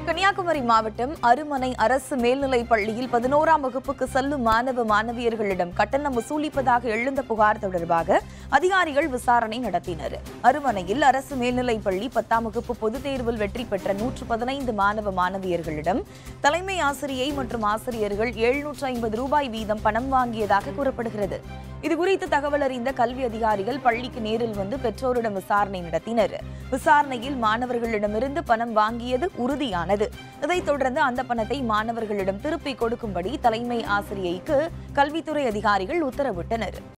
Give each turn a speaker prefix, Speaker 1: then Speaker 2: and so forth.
Speaker 1: கன்னியாகுமரி மாவட்டம் அருமனை அரசு மேல்நிலைப் பள்ளியில் பதினோராம் வகுப்புக்கு செல்லும் மாணவ மாணவியர்களிடம் கட்டணம் வசூலிப்பதாக எழுந்த புகார் தொடர்பாக அதிகாரிகள் விசாரணை நடத்தினர் அருமனையில் அரசு மேல்நிலைப் பள்ளி பத்தாம் வகுப்பு பொதுத் தேர்வில் வெற்றி பெற்ற நூற்று பதினைந்து மாணவ மாணவியர்களிடம் தலைமை ஆசிரியை மற்றும் ஆசிரியர்கள் எழுநூற்று ஐம்பது ரூபாய் வீதம் பணம் வாங்கியதாக கூறப்படுகிறது இதுகுறித்து தகவல் அறிந்த கல்வி அதிகாரிகள் பள்ளிக்கு நேரில் வந்து பெற்றோரிடம் விசாரணை நடத்தினர் விசாரணையில் மாணவர்களிடமிருந்து பணம் வாங்கியது உறுதியானது இதைத் தொடர்ந்து அந்த பணத்தை மாணவர்களிடம் திருப்பிக் கொடுக்கும்படி தலைமை ஆசிரியைக்கு கல்வித்துறை அதிகாரிகள் உத்தரவிட்டனர்